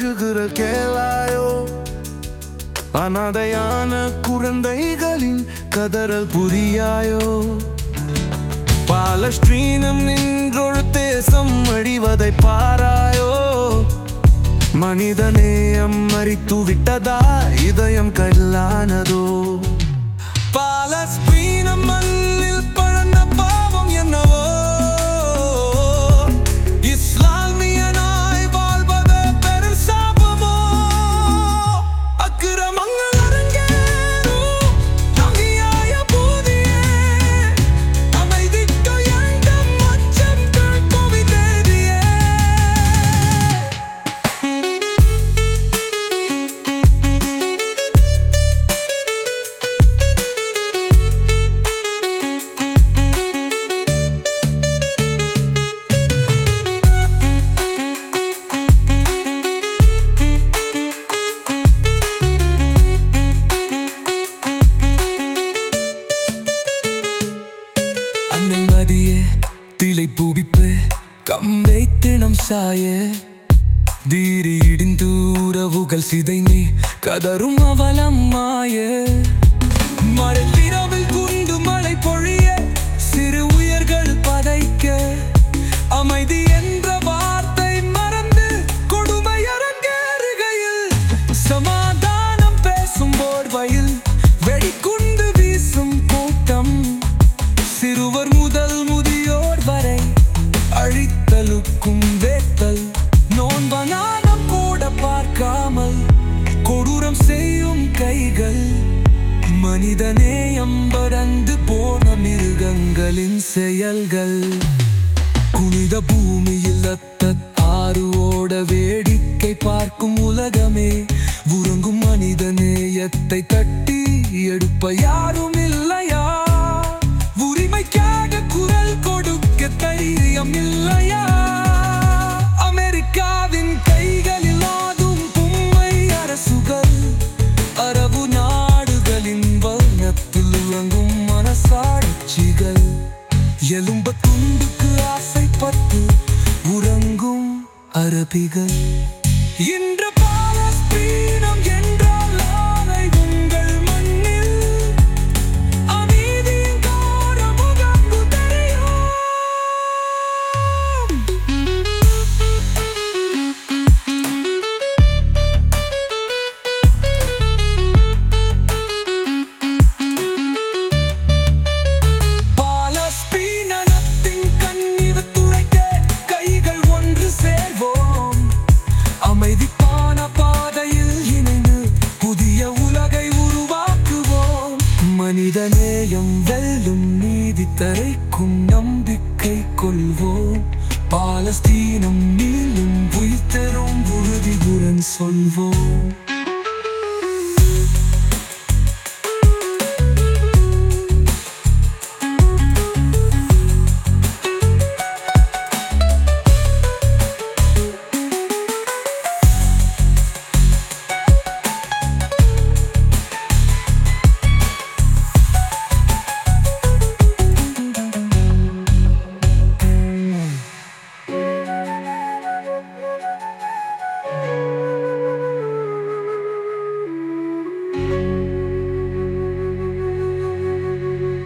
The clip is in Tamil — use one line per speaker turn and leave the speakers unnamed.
கெஞ்சுகிற கேளாயோ அனாதையான குழந்தைகளின் கதறல் புரியாயோ பாலஸ்தீனம் நின்றொரு தேசம் அழிவதை பாராயோ மனிதநேயம் மறித்து விட்டதா இதயம் கல்லானதோ பாலஸ்தீனம் மண்ணில் பழந்த பாவம் என்னவோ இஸ்லாமியனாய் வாழ்வது பெரும் சாபமோ அக்கிரமங்கள் அரங்கேறும் அநியாய பூதியே அமைதிக்கு எங்கும் அச்சம் புவிதேவியே அன்னை மதியே திளை பூவிப்பு கம்பை தினம் சாய தீரி இடிந்து உறவுகள் சிதைந்து கதரும் அவலம் மாய மழை இரவில் குண்டு மழை பொழிய சிறு உயர்கள் பதைக்க அமைதி என்ற வார்த்தை மறந்து கொடுமை அரங்கேறுகையில் சமாதானம் பேசும் போர்வையில் வெடிக்குண்டு வீசும் கூட்டம் சிறுவர் முதல் முதியோர் வரை அழித்தலுக்கும் வேத்தல் நோன்பனானம் கூட பார்க்காமல் கொடூரம் செய்யும் கைகள் மனிதநேயம் பறந்து போன மிருகங்களின் செயல்கள் புனித பூமியில் ரத்த ஆறு ஓட வேடிக்கை பார்க்கும் உலகமே உறங்கும் மனித நேயத்தை தட்டி எடுப்ப யாரும் இல்லையா உரிமைக்காக குரல் கொடுக்க தைரியம் இல்லையா அமெரிக்காவின் கைகளில் ஆடும் பொம்மை அரசுகள் அரபு நாடுகளின் வர்ணத்தில் உறங்கும் மனசாட்சிகள் எலும்ப துண்டுக்கு ஆசைப்பட்டு உறங்கும் அரபிகள் இன்று பாலஸ்தீனம் என்றால் நாளை உங்கள் மண்ணில் அநீதியின் கோர முகப்பு தெரியும் பாலஸ்தீனத்தின் கண்ணீர் துளைக்க கைகள் ஒன்று சேர்வோம் அமைதிப்பான பாதையில் இணைந்து புதிய உலகை உருவாக்குவோம் மனிதநேயம் வெல்லும் நீதி தரைக்கும் நம்பிக்கை கொள்வோம் பாலஸ்தீனம் மீண்டும் உயிர் தரும் உறுதியுடன் சொல்வோம்